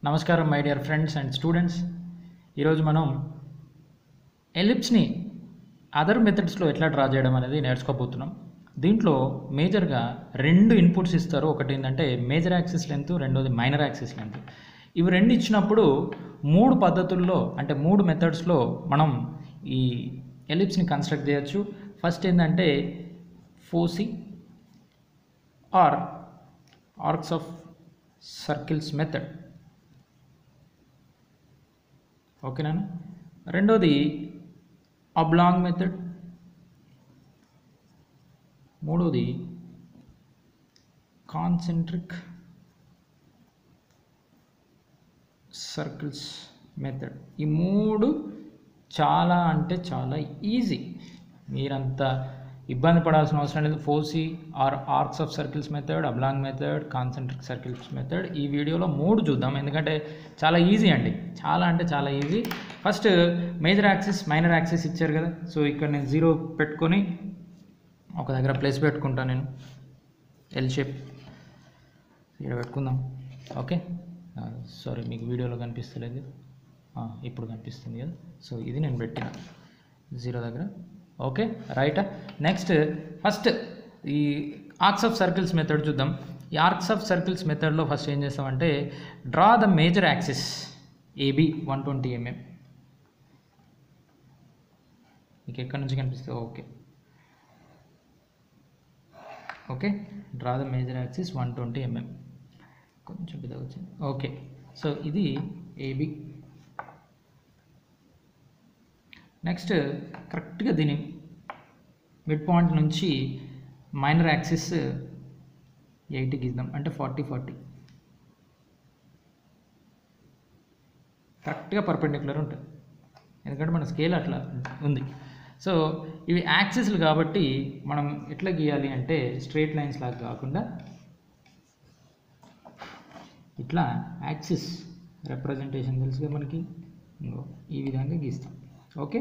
నమస్కారం my dear friends and students ఈరోజు మనం ఎలిప్స్ని అదర్ మెథడ్స్లో ఎట్లా డ్రా చేయడం అనేది నేర్చుకోబోతున్నాం దీంట్లో మేజర్గా రెండు ఇన్పుట్స్ ఇస్తారు ఒకటి ఏంటంటే మేజర్ యాక్సిస్ లెంత్ రెండోది మైనర్ యాక్సిస్ లెంత్ ఇవి రెండు ఇచ్చినప్పుడు మూడు పద్ధతుల్లో అంటే మూడు మెథడ్స్లో మనం ఈ ఎలిప్స్ని కన్స్ట్రక్ట్ చేయొచ్చు ఫస్ట్ ఏంటంటే foci or arcs of circles method ఓకేనా రెండోది అబ్లాంగ్ మెథడ్ మూడోది కాన్సెంట్రిక్ సర్కిల్స్ మెథడ్ ఈ మూడు చాలా అంటే చాలా ఈజీ మీరంతా ఇబ్బంది పడాల్సిన అవసరం లేదు foci or arcs of circles method oblong method concentric circles method ఈ వీడియోలో మూడు చూద్దాం ఎందుకంటే చాలా ఈజీ అండి చాలా అంటే చాలా easy first major axis minor axis ఇచ్చారు కదా సో ఇక్కడ నేను జీరో పెట్టుకొని ఒక దగ్గర ప్లేస్ పెట్టుకుంటాను నేను ఎల్ షేప్ ఇక్కడ పెట్టుకుందాం ఓకే సారీ మీకు వీడియోలో కనిపిస్తలేదు ఆ, ఇప్పుడు కనిపిస్తుంది కదా సో ఇది నేను పెట్టిన జీరో దగ్గర ఓకే రైట్ నెక్స్ట్ ఫస్ట్ ఈ ఆర్క్స్ ఆఫ్ సర్కిల్స్ మెథడ్ చూద్దాం ఈ ఆర్క్స్ ఆఫ్ సర్కిల్స్ మెథడ్లో ఫస్ట్ ఏం చేస్తామంటే draw the major axis AB one twenty mm మీకు ఎక్కడి నుంచి కనిపిస్తుంది okay okay draw the major axis one twenty mm కొంచెం పెద్దగా వచ్చింది ఓకే సో ఇది ఏబి నెక్స్ట్ కరెక్ట్గా దీని మిడ్ పాయింట్ నుంచి మైనర్ యాక్సిస్ ఎయిట్కి గీద్దాం అంటే ఫార్టీ ఫార్టీ కరెక్ట్గా పర్పెండిక్యులర్ ఉంటుంది ఎందుకంటే మన స్కేల్ అట్లా ఉంది సో ఇవి యాక్సిస్లు కాబట్టి మనం ఎట్లా గీయాలి అంటే స్ట్రైట్ లైన్స్ లాగా కాకుండా ఇట్లా యాక్సిస్ రిప్రజెంటేషన్ తెలుసుగా మనకి ఇంగో ఈ విధంగా గీస్తాం ఓకే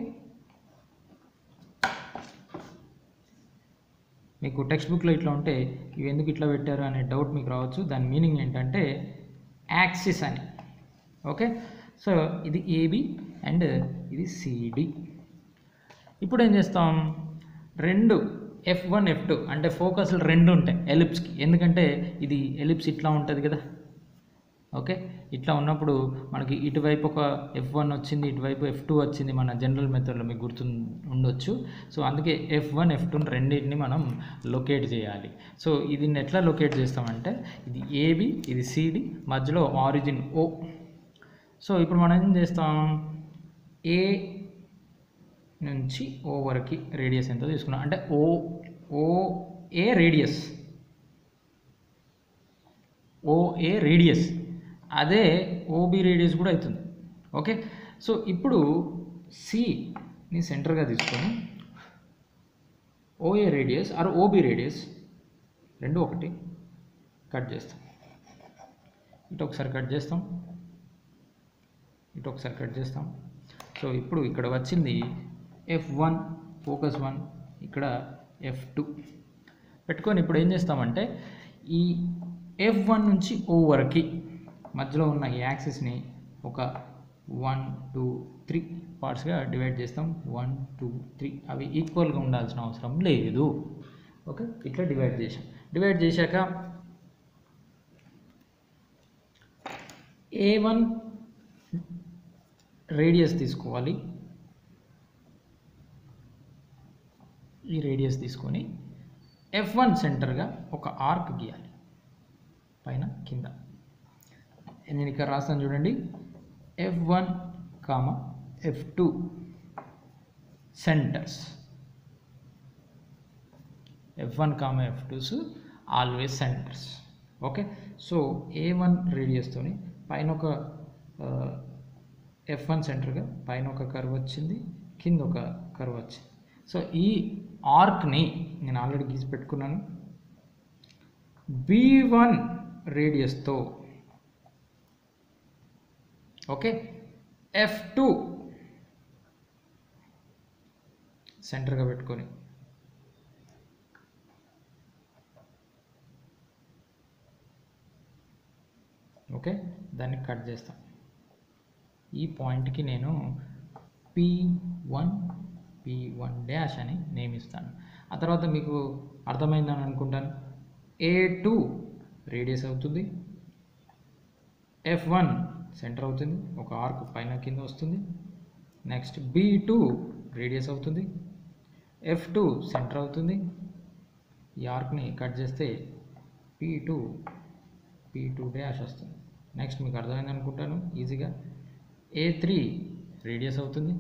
మీకు టెక్స్ట్ బుక్లో ఇట్లా ఉంటే ఇవి ఎందుకు ఇట్లా పెట్టారు అనే డౌట్ మీకు రావచ్చు దాని మీనింగ్ ఏంటంటే యాక్సిస్ అని ఓకే సో ఇది ఏబి అండ్ ఇది సిడి ఇప్పుడు ఏం చేస్తాం రెండు ఎఫ్ వన్ ఎఫ్ టూ అంటే ఫోకస్లు రెండు ఉంటాయి ఎలిప్స్కి ఎందుకంటే ఇది ఎలిప్స్ ఇట్లా ఉంటుంది కదా ఓకే ఇట్లా ఉన్నప్పుడు మనకి ఇటువైపు ఒక ఎఫ్ వన్ వచ్చింది ఇటువైపు ఎఫ్ టూ వచ్చింది మన జనరల్ మెథడ్లో మీకు గుర్తు ఉండొచ్చు సో అందుకే ఎఫ్ వన్ ఎఫ్ టూని రెండింటిని మనం లొకేట్ చేయాలి సో ఇది ఎట్లా లొకేట్ చేస్తామంటే ఇది ఏబి ఇది సిడి మధ్యలో ఆరిజిన్ ఓ సో ఇప్పుడు మనం ఏం చేస్తాం ఏ నుంచి ఓ వరకు రేడియస్ ఎంతో తీసుకున్నాం అంటే O O A radius O A radius అదే ఓబి రేడియస్ కూడా అవుతుంది ఓకే సో ఇప్పుడు సిని సెంటర్గా తీసుకొని OA radius or OB radius రెండు ఒకటి కట్ చేస్తాం ఇటు ఒకసారి కట్ చేస్తాం ఇటు ఒకసారి కట్ చేస్తాం సో ఇప్పుడు ఇక్కడ వచ్చింది ఎఫ్ వన్ ఫోకస్ వన్ ఇక్కడ ఎఫ్ టూ పెట్టుకొని ఇప్పుడు ఏం చేస్తామంటే ఈ ఎఫ్ వన్ నుంచి ఓ వరకు మధ్యలో ఉన్న ఈ యాక్సిస్ని ఒక వన్ టూ త్రీ పార్ట్స్గా డివైడ్ చేస్తాం వన్ టూ త్రీ అవి ఈక్వల్గా ఉండాల్సిన అవసరం లేదు ఓకే ఇట్లా డివైడ్ చేసాం డివైడ్ చేశాక ఏ వన్ రేడియస్ తీసుకోవాలి ఈ రేడియస్ తీసుకొని ఎఫ్ వన్ సెంటర్గా ఒక ఆర్క్ గీయాలి పైన కింద నేను ఇక్కడ రాస్తాను చూడండి F one comma F two centres F one comma F twos always centres okay so A one రేడియస్తోని పైన ఒక ఎఫ్ వన్ సెంటర్గా పైన ఒక కర్వ్ వచ్చింది కింద ఒక కర్వ్ వచ్చింది సో ఈ ఆర్క్ని నేను ఆల్రెడీ గీసి పెట్టుకున్నాను బి వన్ రేడియస్తో ఓకే ఎఫ్ టూ సెంటర్గా పెట్టుకొని ఓకే దాన్ని కట్ చేస్తాం ఈ పాయింట్కి నేను P one P one dash అని నేమ్ ఇస్తాను ఆ తర్వాత మీకు అర్థమైందని అనుకుంటాను ఏ టూ రేడియస్ అవుతుంది ఎఫ్ వన్ సెంటర్ అవుతుంది ఒక ఆర్క్ పైన కింద వస్తుంది నెక్స్ట్ బీ టూ రేడియస్ అవుతుంది ఎఫ్ టూ సెంటర్ అవుతుంది ఈ ఆర్క్ని కట్ చేస్తే P two P two dash వస్తుంది నెక్స్ట్ మీకు అర్థమైంది అనుకుంటాను ఈజీగా ఏ త్రీ రేడియస్ అవుతుంది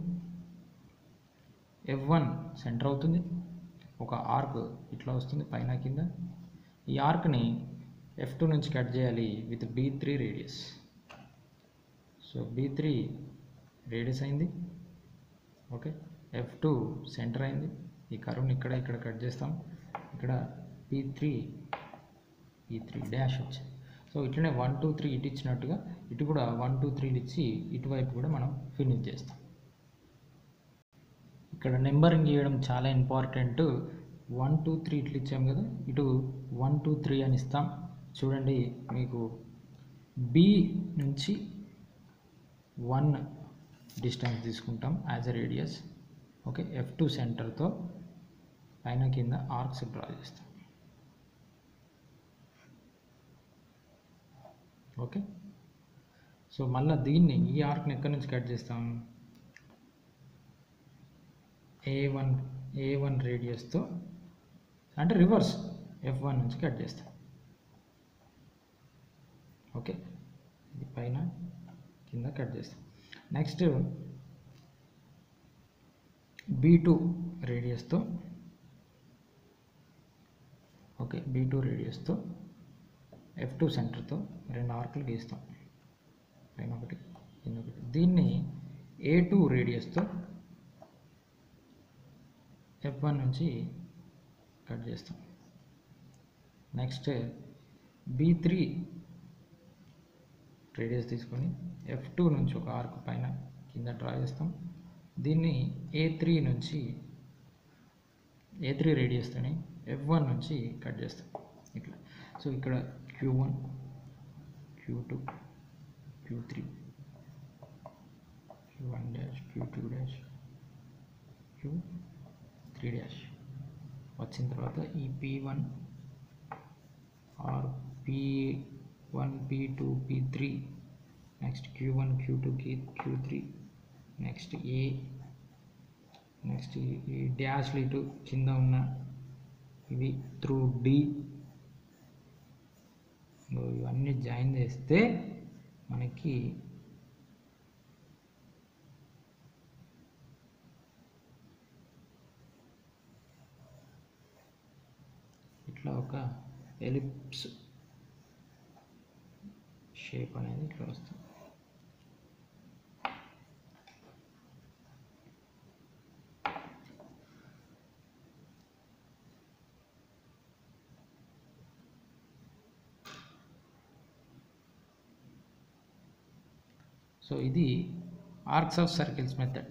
ఎఫ్ వన్ సెంటర్ అవుతుంది ఒక ఆర్క్ ఇట్లా వస్తుంది పైన కింద ఈ ఆర్క్ని ఎఫ్ టూ నుంచి కట్ చేయాలి with B three radius so B three radius అయింది ఓకే ఎఫ్ టూ సెంటర్ అయింది ఈ కరువుని ఇక్కడ ఇక్కడ కట్ చేస్తాం ఇక్కడ P three P three dash వచ్చింది సో ఇట్లనే వన్ టూ త్రీ ఇటు ఇచ్చినట్టుగా ఇటు కూడా వన్ టూ త్రీలు ఇచ్చి ఇటువైపు కూడా మనం ఫినిష్ చేస్తాం ఇక్కడ నెంబరింగ్ ఇవ్వడం చాలా ఇంపార్టెంట్ వన్ టూ త్రీ ఇట్లు ఇచ్చాం కదా ఇటు వన్ టూ త్రీ అని ఇస్తాం చూడండి మీకు బి నుంచి వన్ డిస్టెన్స్ తీసుకుంటాం as a radius okay F two సెంటర్తో పైన కింద ఆర్క్స్ డ్రా చేస్తాం ఓకే సో మళ్ళీ దీన్ని ఈ ఆర్క్ని ఎక్కడి నుంచి కట్ చేస్తాం ఏ వన్ ఏ వన్ రేడియస్తో అంటే రివర్స్ ఎఫ్ వన్ నుంచి కట్ చేస్తాం ఓకే ఇది పైన కింద కట్ చేస్తాం నెక్స్ట్ బీ టూ రేడియస్తో ఓకే బీ టూ రేడియస్తో ఎఫ్ టూ సెంటర్తో రెండు ఆర్కులు గీస్తాం పైన ఒకటి కింద ఒకటి దీన్ని ఏ టూ రేడియస్తో ఎఫ్ వన్ నుంచి కట్ చేస్తాం నెక్స్ట్ బీ త్రీ రేడియస్ తీసుకొని ఎఫ్ టూ నుంచి ఒక ఆర్క్ పైన కింద డ్రా చేస్తాం దీన్ని ఏ త్రీ నుంచి ఏ త్రీ రేడియస్తోని ఎఫ్ వన్ నుంచి కట్ చేస్తాం ఇట్లా సో ఇక్కడ Q one Q two Q three Q one dash Q two dash Q three dash వచ్చిన తర్వాత ఈ P one or P one P two P three next Q one Q two Q Q three next A next ఈ డాష్లు ఇటు కింద ఉన్న ఇవి through D ఇవన్నీ జాయిన్ చేస్తే మనకి ఇట్లా ఒక ఎలిప్స్ షేప్ అనేది ఇట్లా వస్తుంది సో ఇది arcs of circles method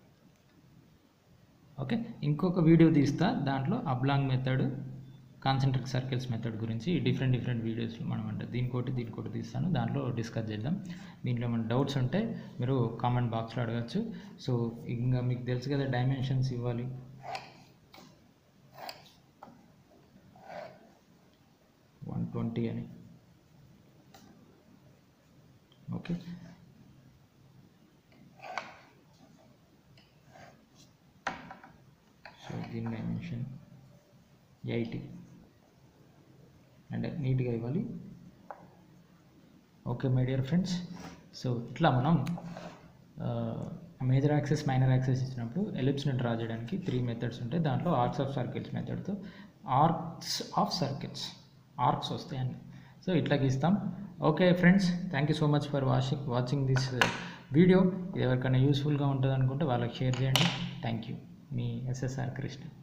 okay ఇంకొక వీడియో తీస్తా దాంట్లో oblong method concentric circles method గురించి డిఫరెంట్ డిఫరెంట్ వీడియోస్లో మనం అంటే దీనికోటి దీనికోటి తీస్తాను దాంట్లో డిస్కస్ చేద్దాం దీంట్లో ఏమైనా డౌట్స్ ఉంటే మీరు కామెంట్ బాక్స్లో అడగచ్చు సో ఇంకా మీకు తెలుసు కదా డైమెన్షన్స్ ఇవ్వాలి వన్ ట్వంటీ అని ఓకే సో దీని డైమెన్షన్ ఎయిటీ అండ్ నీట్గా ఇవ్వాలి okay my dear friends so ఇట్లా మనం మేజర్ యాక్సెస్ మైనర్ యాక్సెస్ ఇచ్చినప్పుడు ఎలిప్స్ని డ్రా చేయడానికి త్రీ మెథడ్స్ ఉంటాయి దాంట్లో ఆర్క్స్ ఆఫ్ సర్కిల్స్ మెథడ్తో ఆర్క్స్ ఆఫ్ సర్కిల్స్ ఆర్క్స్ వస్తాయండి సో ఇట్లా గీస్తాం okay friends thank you so much for watching watching this video ఇది ఎవరికైనా యూస్ఫుల్గా ఉంటుంది అనుకుంటే వాళ్ళకి షేర్ చేయండి థ్యాంక్ యూ మీ ఎస్ఎస్ఆర్ కృష్ణ